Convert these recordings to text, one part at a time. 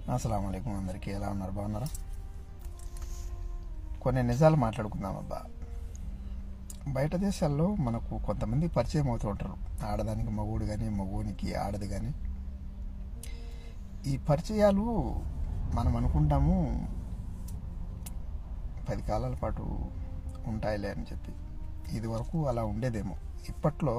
అస్సలం అయికం అందరికీ ఎలా ఉన్నారు బాగున్నారా కొన్ని నిజాలు మాట్లాడుకుందాం అబ్బా బయట దేశాల్లో మనకు కొంతమంది పరిచయం అవుతూ ఉంటారు ఆడదానికి మగవుడు కానీ మగవునికి ఆడది కానీ ఈ పరిచయాలు మనం అనుకుంటాము పది కాలాల పాటు ఉంటాయిలే అని చెప్పి ఇది వరకు అలా ఉండేదేమో ఇప్పట్లో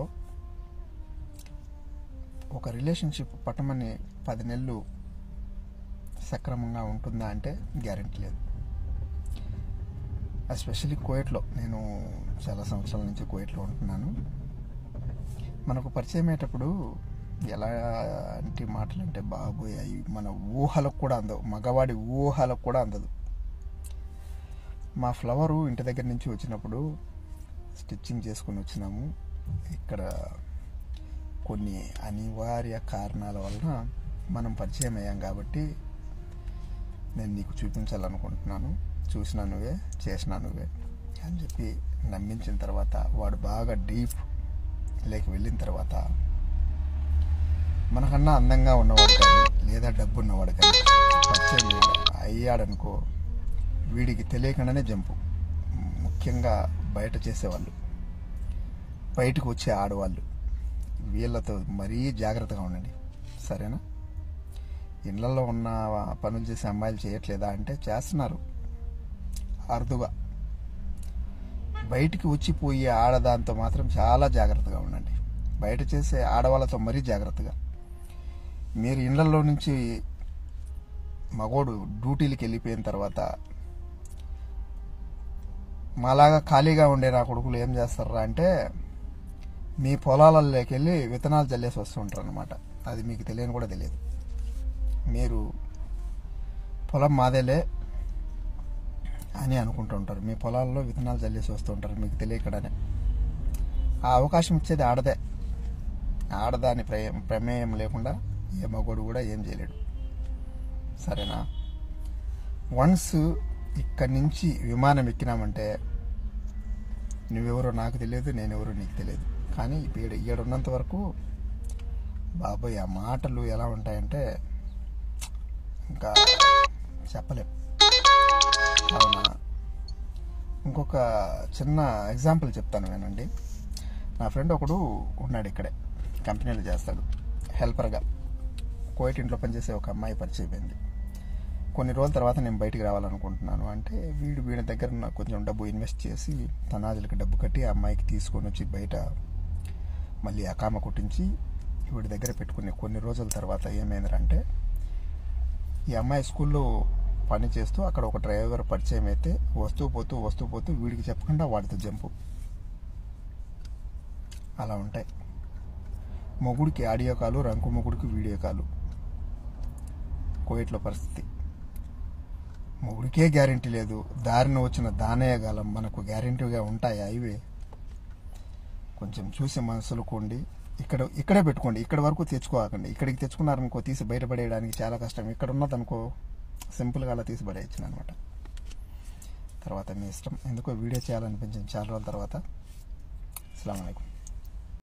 ఒక రిలేషన్షిప్ పట్టమని పది నెలలు సక్రమంగా ఉంటుందా అంటే గ్యారంటీ లేదు ఎస్పెషల్లీ కోయట్లో నేను చాలా సంవత్సరాల నుంచి కోయట్లో ఉంటున్నాను మనకు పరిచయం అయ్యేటప్పుడు ఎలాంటి మాటలు అంటే బాబోయ్ అవి మన ఊహలకు కూడా అందవు మగవాడి ఊహలకు కూడా అందదు మా ఫ్లవరు ఇంటి దగ్గర నుంచి వచ్చినప్పుడు స్టిచ్చింగ్ చేసుకుని వచ్చినాము ఇక్కడ కొన్ని అనివార్య కారణాల వలన మనం పరిచయం అయ్యాం కాబట్టి నేను నీకు చూపించాలనుకుంటున్నాను చూసినా నువ్వే చేసినా నువ్వే అని చెప్పి నమ్మించిన తర్వాత వాడు బాగా డీప్ లేక వెళ్ళిన తర్వాత మనకన్నా అందంగా ఉన్నవాడు కానీ లేదా డబ్బు ఉన్నవాడు కానీ పరిచయం అయ్యాడనుకో వీడికి తెలియకుండానే జంపు ముఖ్యంగా బయట చేసేవాళ్ళు బయటకు వచ్చే ఆడవాళ్ళు వీళ్ళతో మరీ జాగ్రత్తగా ఉండండి సరేనా ఇళ్లలో ఉన్న పనులు చేసే అమ్మాయిలు చేయట్లేదా అంటే చేస్తున్నారు అరుదుగా బయటికి వచ్చిపోయే ఆడదాంతో మాత్రం చాలా జాగ్రత్తగా ఉండండి బయట చేసే ఆడవాళ్ళతో మరీ జాగ్రత్తగా మీరు ఇళ్లలో నుంచి మగోడు డ్యూటీలకు వెళ్ళిపోయిన తర్వాత మాలాగా ఖాళీగా ఉండే నా కొడుకులు ఏం చేస్తారా అంటే మీ పొలాలలోకి వెళ్ళి విత్తనాలు చల్లేసి వస్తుంటారు అనమాట అది మీకు తెలియని కూడా తెలియదు మీరు పొలం మాదేలే అని అనుకుంటుంటారు మీ పొలాల్లో విత్తనాలు చల్లేసి వస్తుంటారు మీకు తెలియకడానే ఆ అవకాశం ఇచ్చేది ఆడదే ఆడదాని ప్రమే ప్రమేయం లేకుండా ఏ మగోడు కూడా ఏం చేయలేడు సరేనా వన్స్ ఇక్కడి నుంచి విమానం ఎక్కినామంటే నువ్వెవరో నాకు తెలియదు నేనెవరో నీకు తెలియదు కానీ ఈడ ఈడున్నంత వరకు బాబాయ్ ఆ మాటలు ఎలా ఉంటాయంటే ఇంకా చెప్పలేం అవునా ఇంకొక చిన్న ఎగ్జాంపుల్ చెప్తాను వినండి నా ఫ్రెండ్ ఒకడు ఉన్నాడు ఇక్కడే కంపెనీలో చేస్తాడు హెల్పర్గా కోయట్ ఇంట్లో పనిచేసే ఒక అమ్మాయి పరిచయం అయింది కొన్ని రోజుల తర్వాత నేను బయటికి రావాలనుకుంటున్నాను అంటే వీడు వీడి దగ్గర నాకు కొంచెం డబ్బు ఇన్వెస్ట్ చేసి తనాజులకి డబ్బు కట్టి ఆ అమ్మాయికి తీసుకొని వచ్చి బయట మళ్ళీ అకామ కుట్టించి వీడి దగ్గర పెట్టుకునే కొన్ని రోజుల తర్వాత ఏమైందంటే ఈ అమ్మాయి స్కూల్లో పని చేస్తూ అక్కడ ఒక డ్రైవర్ పరిచయం అయితే వస్తూ పోతూ వస్తూ పోతూ వీడికి చెప్పకుండా వాడితో జంపు అలా ఉంటాయి మొగుడికి ఆడియో కాలు రంకు మొగుడికి వీడియో కాలు కోవిడ్లో పరిస్థితి మొగుడికే గ్యారంటీ లేదు దారిన వచ్చిన దానేయగలం మనకు గ్యారంటీగా ఉంటాయి ఇవే కొంచెం చూసి మనసులు కొండి ఇక్కడ ఇక్కడే పెట్టుకోండి ఇక్కడ వరకు తెచ్చుకోకండి ఇక్కడికి తెచ్చుకున్నారనుకో తీసి బయటపడేయడానికి చాలా కష్టం ఇక్కడ ఉన్నదనుకో సింపుల్గా అలా తీసి పడేయచ్చు అనమాట తర్వాత మీ ఇష్టం ఎందుకో వీడియో చేయాలనిపించింది చాలా రోజుల తర్వాత అస్సలం అయికం